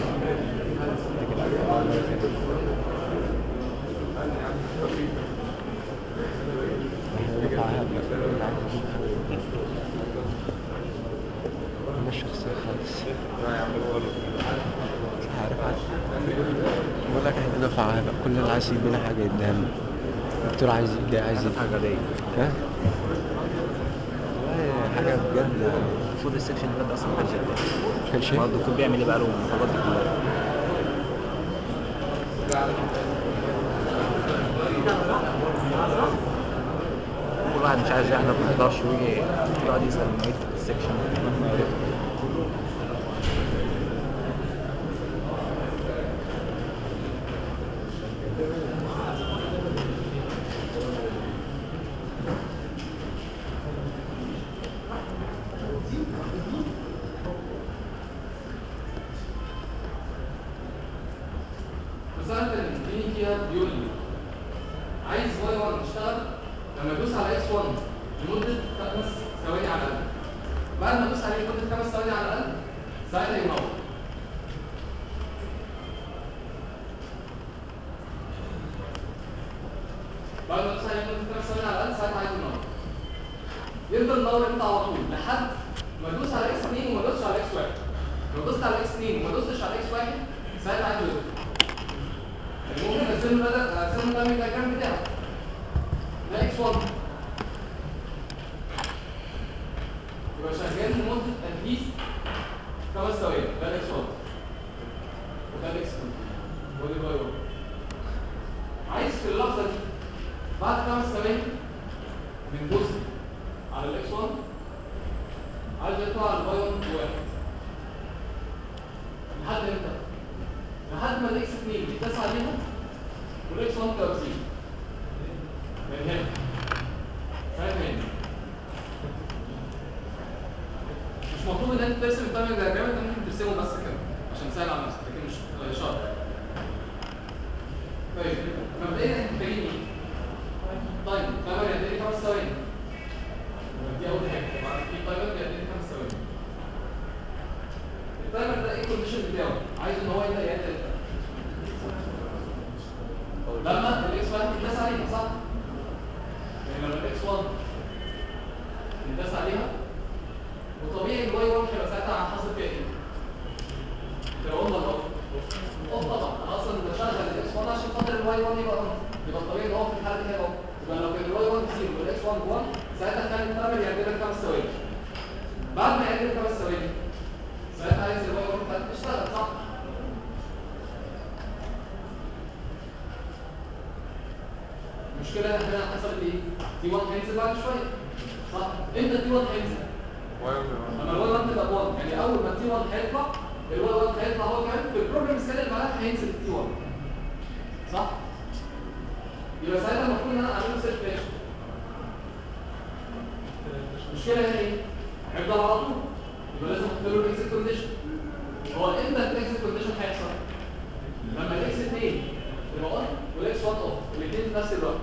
انا الشخصية خالص عارف عارف بقول لك احنا دفعة هبقى كل اللي عايز يدينا حاجة يديها لنا الدكتور عايز يدي عايز يدي حاجة غبية ها؟ والله حاجة بجد يعني المفروض السكشن اللي فات اصلا ما كانش يبقى. كان ما شيء الدكتور بيعمل ايه بقى له المحاضرات دي كلها كل واحد مش عايز يحضر ما يقدرش ويجي يقعد يسال المعيد في السكشن مسألة الدين فيها بيقول لي عايز واي 1 تشتغل لما ادوس على اكس 1 لمدة خمس ثواني على الأقل بعد ما ادوس عليه لمدة خمس ثواني على الأقل ساعتها ينور بعد ما ادوس عليه لمدة خمس ثواني على الأقل ساعتها عايز ينور يفضل ينور امتى على طول لحد ما ادوس على اكس 2 وما ادوسش على اكس 1 لو دوست على اكس 2 وما دوستش على اكس 1 ساعتها عايز يطفي ممكن ارسم له ده ارسم له ده الدياجرام بتاعه ده اكس 1 يبقى شغال لمده اتليست خمس ثواني ده الاكس 1 وده الاكس 2 ودي الواي 1 عايز في اللحظه دي بعد خمس ثواني من دوس على الاكس 1 عايز يطلع الواي 1 واحد لحد امتى؟ لحد ما الاكس 2 يتسع عليها والاكس 1 تبقى من هنا فاهم هنا مش مطلوب ان انت ترسم التايمنج دايجرام انت ممكن ترسمه بس كده عشان تسهل على نفسك لكن مش شرط طيب مبدئيا احنا محتاجين ايه؟ طيب تايمر يديني خمس ثواني دي اول حاجه طبعا في تايمر بيديني خمس ثواني التايمر ده ايه الكونديشن بتاعه؟ عايز ان هو يبدا يعد لما الاكس 1 يتداس عليها صح؟ يعني لما الاكس 1 يتداس عليها وطبيعي الواي 1 هيبقى ساعتها حاصل فيها ايه؟ تبقى اون ولا اوف؟ اوف طبعا انا اصلا بشغل الاكس 1 عشان خاطر الواي 1 يبقى اون يبقى الطبيعي ان هو في الحاله دي هيبقى اون يبقى لو كان الواي 1 0 والاكس 1 1 ساعتها كان التايمر يعد لك خمس ثواني بعد ما يعد لك خمس ثواني ساعتها عايز الواي 1 بتاعتك تشتغل صح؟ المشكلة هنا حصلت ايه؟ تي 1 هينزل بعد شوية صح؟ امتى تي 1 هينزل؟ لما الواي 1 تبقى 1 يعني أول ما تي 1 هيطلع الواي 1 هيطلع هو كمان في البروجرام السنة اللي بعدها هينزل تي 1 صح؟ يبقى ساعتها المفروض ان انا اعمل له سيت فلاش المشكلة هنا ايه؟ هيفضل على طول يبقى لازم احط له الاكسيت كونديشن هو امتى الاكسيت كونديشن هيحصل؟ لما الاكس 2 يبقى اون والاكس 1 اوف الاثنين في نفس الوقت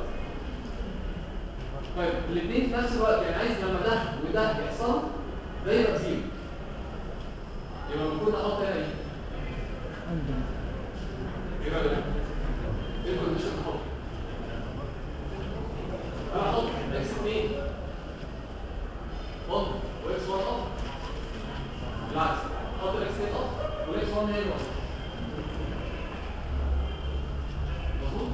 طيب الاثنين في نفس الوقت يعني عايز لما ده وده يحصل ده يبقى زيرو يبقى المفروض احط هنا ايه؟ ايه بقى ده؟ ايه الكونديشن احط؟ انا احط اكس 2 اون واكس 1 اوف لا بالعكس حط الاكس 2 اوف والاكس 1 هي الوسط مظبوط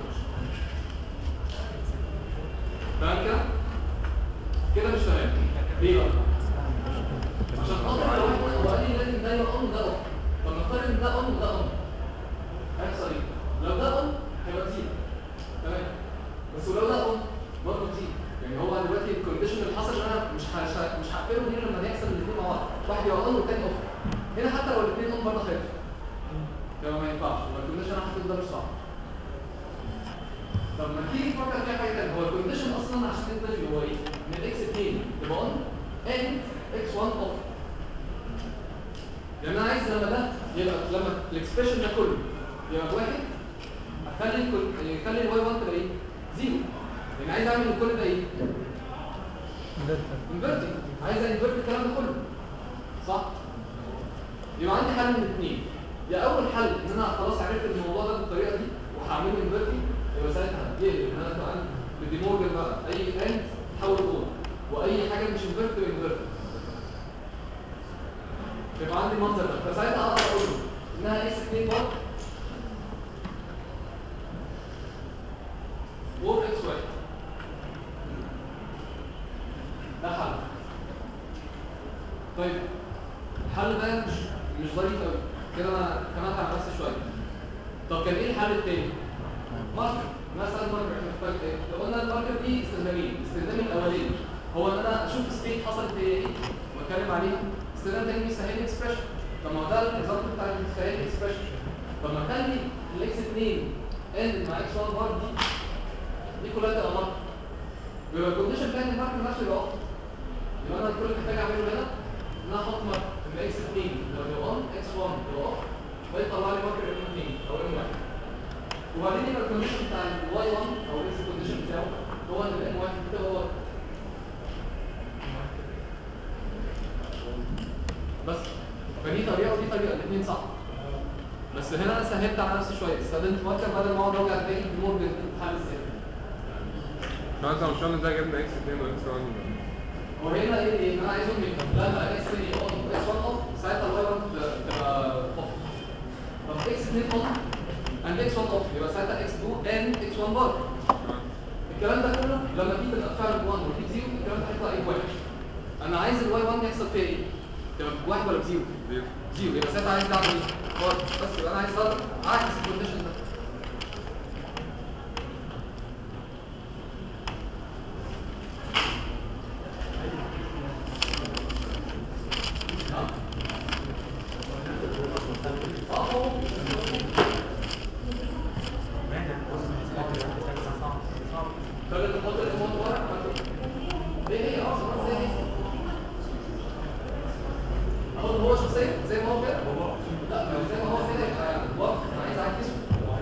تمام كده كده مش تمام ليه بقى عشان خاطر لو واحد هو قال لي لازم ده يبقى اون وده اوف طب نفترض ان ده اون وده اون هيحصل ايه لو ده اون هيبقى زيرو تمام بس ولو ده اون برضه زيرو يعني هو دلوقتي الكونديشن اللي حصل ان انا مش هش... مش هقفله غير لما يحصل الاثنين مع بعض واحد يبقى اون والتاني اوف هنا حتى لو الاثنين اون برضه هيقفل يبقى ما ينفعش يبقى الكونديشن انا حطيته ده مش صح طب ما تيجي تفكر فيها حاجه ثانيه هو الكونديشن اصلا عشان تنتج هو ايه؟ ان الاكس 2 يبقى اون and اكس 1 اوف يعني انا عايز لما ده يبقى لما الاكسبريشن ده كله يبقى بواحد اخلي الكل يخلي الواي 1 تبقى ايه؟ زيرو يعني عايز اعمل الكل ده ايه؟ انفرتنج عايز انفرت الكلام ده كله صح؟ يبقى عندي حل من الاثنين يا اول حل ان انا خلاص عرفت الموضوع ده بالطريقه دي وهعمله انفرتنج يبقى ساعتها يقلب ان انا كمان بدي مورجن بقى اي اند تحول اون واي حاجه مش انفرت انفرت يبقى عندي المنظر ده فساعتها اقدر اقول له انها اس 2 بار وور اكس واي ده حل طيب الحل ده مش مش ظريف قوي كده انا كمان على نفسي شويه طب كان ايه الحل التاني؟ ماركر مثلا ماركر احنا في بالك ايه؟ لو قلنا الماركر دي استخدامين الاستخدام الاولاني هو ان انا اشوف ستيت حصلت هي ايه واتكلم عليها استخدام تاني بيسهل لي اكسبريشن طب ما هو ده الاكزامبل بتاع بيسهل لي اكسبريشن طب ما اخلي الاكس 2 ان مع اكس 1 بار دي دي كلها تبقى ماركر يبقى الكونديشن بتاعت الماركر نفسه يبقى off. يبقى انا كل اللي محتاج اعمله هنا ان انا احط ماركر ان اكس 2 لو يبقى اون اكس 1 يبقى اوف ويطلع لي ماركر ام 2 او ام 1 وبعدين يبقى الكونديشن بتاع الواي 1 او الاكس كونديشن بتاعه هو ان الام 1 كده هو بس فدي طريقه ودي طريقه الاثنين صح بس هنا انا سهلت على نفسي شويه استخدمت ماركر بدل ما اقعد ارجع تاني بمور بالحل ازاي فانت مش قلنا ده جبنا اكس 2 واكس 1 هو هنا ايه ايه انا عايزهم يبقى لما اكس 2 اون اكس 1 اوف ساعتها الواي 1 تبقى اوف طب اكس 2 اون اند اكس 1 اوف يبقى ساعتها اكس 2 اند اكس 1 بار الكلام ده كله لما تيجي تبقى فعلا 1 ودي 0 الكلام ده هيطلع ايه واحد انا عايز الواي 1 يحصل فيها ايه؟ تبقى بواحد ولا بزيرو؟ زيرو زيرو يبقى ساعتها عايز اعمل ايه؟ بار بس يبقى انا عايز اعكس الكونديشن ده فاجي تحط الريموت ورا ايه هي اه خلاص زي دي اهو هو شخصيا زي ما هو كده لا لو زي ما هو كده يبقى واقف انا عايز اعكسه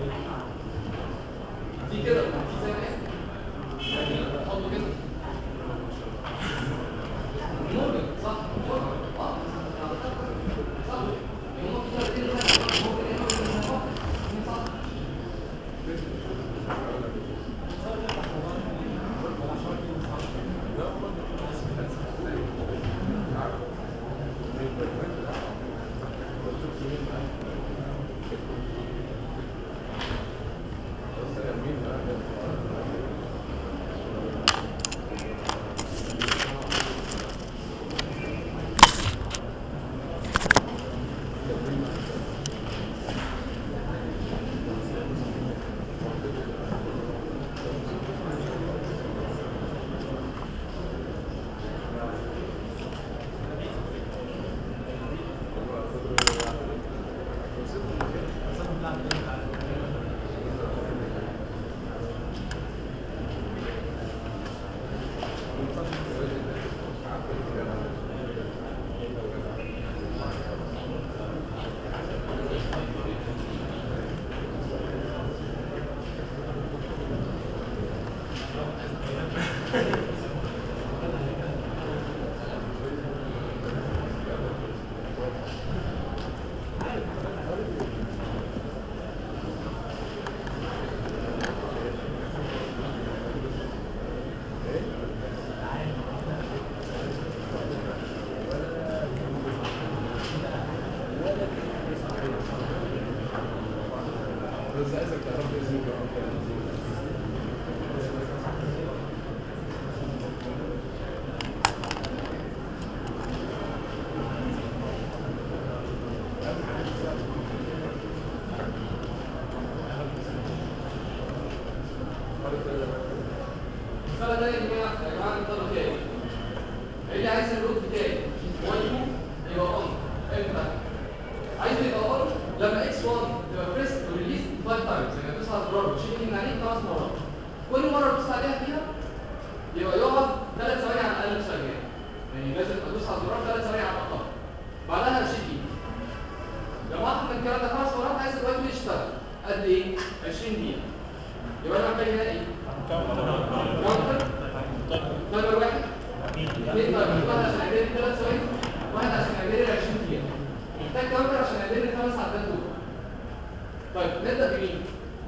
المسألة ده يا جماعة يا جماعة المسألة بتاعي اللي عايز الروت بتاعي واي 2 يبقى اون امتى؟ عايز يبقى اون لما اكس 1 تبقى بريس ريليز 5 تايمز يعني تدوس على الزرار وتشيل من عليه خمس مرات كل مرة تدوس عليها فيها يبقى يقعد ثلاث ثواني على الاقل شغال يعني لازم ادوس على الزرار ثلاث ثواني على الاقل بعدها اشيل ايدي لما اخد من الكلام ده خمس مرات عايز الواي 2 يشتغل قد ايه؟ 20 دقيقة يبقى انا محتاج هنا ايه؟ كاونتر نمبر واحد اثنين تايمر واحد عشان يعمل لي ثلاث ثواني واحد عشان يعمل لي 20 دقيقة محتاج كاونتر عشان يعمل لي خمس عدات دول طيب نبدأ بمين؟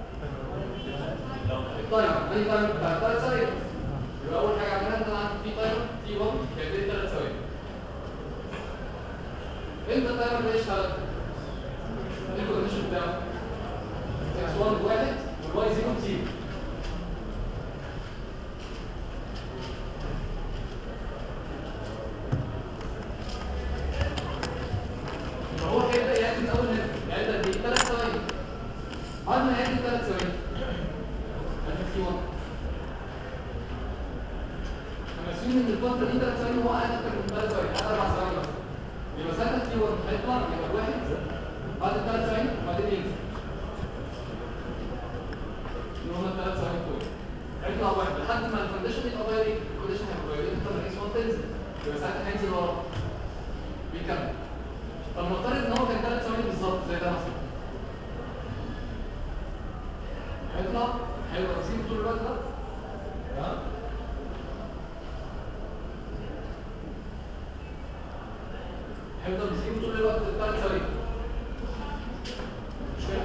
التايمر اي تايمر بتاع ثلاث ثواني يبقى أول حاجة عملها إن أنا عندي في تايمر تي 1 يعمل لي ثلاث ثواني امتى التايمر ده يشتغل؟ ايه الكونديشن بتاعه؟ اكس 1 بواحد والواي 0 بزيرو فهو هيبدا يعد من اول نقطه يعد قد ايه؟ ثلاث ثواني بعد ما يعد ثلاث ثواني هنشوف في 1 انا اسيوم ان الفتره دي ثلاث ثواني هو قاعد اكتر من ثلاث ثواني قاعد اربع ثواني بس يبقى ساعتها في 1 هيطلع يبقى واحد بعد الثلاث ثواني وبعدين ينزل اللي هم الثلاث ثواني دول هيطلع واحد لحد ما الكونديشن يبقى فايري الكونديشن هيبقى فايري انت من اكس 1 تنزل يبقى ساعتها هينزل ورا بيكمل طب نفترض ان هو كان ثلاث ثواني بالظبط زي ده مثلا هيطلع هيبقى رصيد طول الوقت ده تمام هيفضل يسيب طول الوقت ثلاث ثواني مش كده؟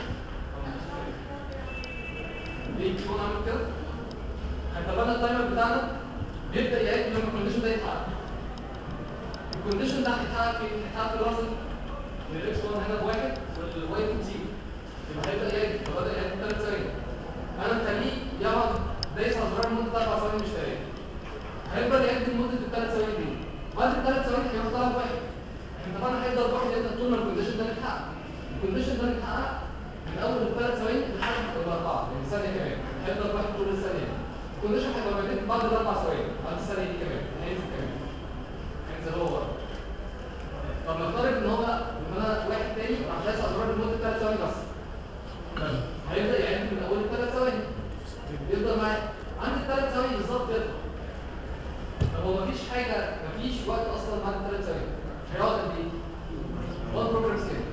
ليه يكون عامل كده؟ هيطلعنا التايمر بتاعنا بيبدا يعد لما الكونديشن ده يتحقق الكونديشن ده هيتحقق فين؟ هيتحقق في الوسط ان الاكس 1 هنا بواحد والواي 2 زيرو يبقى هيبدا يعد فبدا يعد ثلاث ثواني انا مخليه يقعد دايس على الزرار لمده اربع ثواني مش فارق هيفضل يعد لمده الثلاث ثواني دي بعد الثلاث ثواني هيروح طالع واحد احنا طبعا هيفضل واحد يبدا طول ما الكونديشن ده متحقق الكونديشن ده متحقق من اول الثلاث ثواني لحد الاربعه يعني ثانيه كمان هيفضل واحد طول الثانيه الكونديشن هيبقى موجود بعد الاربع ثواني بعد الثانيه دي كمان هينزل كمان هينزل هو ورا. طب نفترض ان هو ان انا واحد تاني راح داس على الزرار لمده ثلاث ثواني بس هيبدا يعد من اول الثلاث ثواني يفضل معايا عند الثلاث ثواني بالظبط كده طب هو مفيش حاجه مفيش وقت اصلا بعد الثلاث ثواني هيقعد قد ايه؟ 1 بروجرام سكيل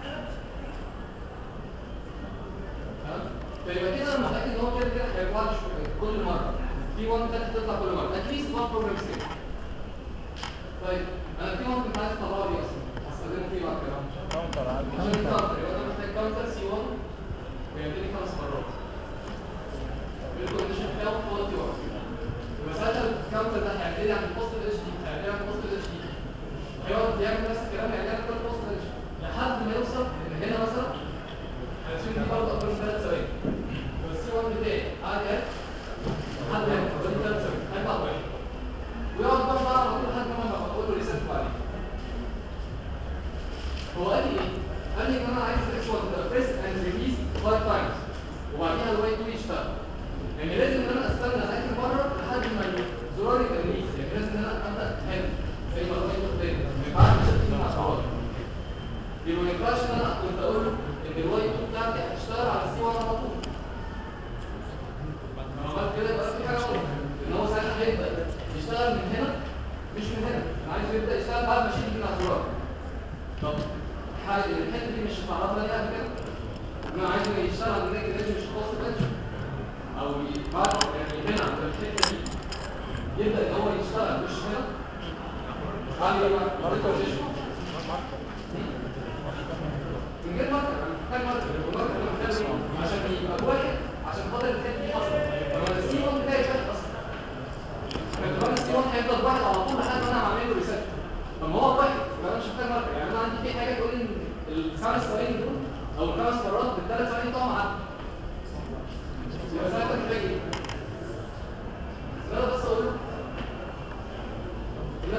تمام؟ فيبقى كده انا متاكد ان هو كده كده هيطلع لي شوية كل مره في 1 تاني تطلع كل مره اتليست 1 بروجرام سكيل طيب انا في 1 كنت عايز اطلعه لي اصلا هستخدمه فيه بعد كده كاونتر عادي عشان الكاونتر يبقى انا محتاج كاونتر سي 1 ويعمل لي خمس مرات الكونديشن بتاعه هو تي 1 يبقى ساعتها الكاونتر ده هيعمل لي عند البوست اتش دي هيعمل لي عند البوست اتش دي هيقعد يعمل نفس الكلام يعمل لي عند البوست اتش لحد ما يوصل ان هنا مثلا هنشوف دي برضه اكبر من ثلاث ثواني بس السي 1 بتاعي قاعد يعد لحد ما يوصل حوالي ثلاث ثواني هيطلع واحد ويقعد بقى بقى على طول لحد ما انا اقول له ريست عليه هو قال لي ايه؟ قال لي ان انا عايز الاكس 1 تبقى بريس اند ريليز 5 تايمز وبعديها الواي 2 يشتغل يعني لازم ان انا استنى اخر مره لحد ما الزرار يبقى ريليز يعني لازم ان انا ابدا هنا زي ما الواي 2 تاني ما ينفعش اشتغل مع بعض يبقى ما ينفعش ان انا كنت اقول له ان الواي 2 بتاعتي هتشتغل على السي 1 على طول لما عملت كده يبقى في حاجه غلط ان هو ساعتها هيبدا يشتغل من هنا مش من هنا انا عايزه يبدا يشتغل بعد ما اشيل من على الزرار طب حاجه الحته دي مش هتعرفها ليه قبل كده انا عايزه يشتغل من هناك لازم مش خاص بس او بعد يعني هنا في الحته دي يبدا ان هو يشتغل مش هنا بعد ايه بقى؟ ريكوزيشن من غير ماركر انا محتاج ماركر الماركر اللي محتاج ايه؟ عشان يبقى واحد عشان خاطر الحته دي اصلا طب السي 1 بتاعي شغال اصلا كمان السي 1 هيفضل واحد على طول لحد ما انا هعمل له ريسيت طب ما هو واحد يبقى انا مش محتاج ماركر يعني انا عندي في حاجه تقول ان الخمس ثواني دول او الخمس مرات بالثلاث ثواني بتوعهم عدوا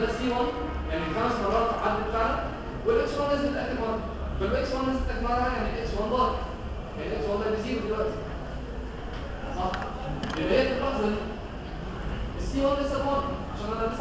ده سي 1 يعني خمس مرات عدت فعلا والاكس 1 نزلت اخر مره فالاكس 1 نزلت اخر مره يعني الاكس 1 ضاعت يعني الاكس 1 ده بزيرو دلوقتي صح؟ يبقى هي في اللحظه دي السي 1 لسه فاضي عشان انا لسه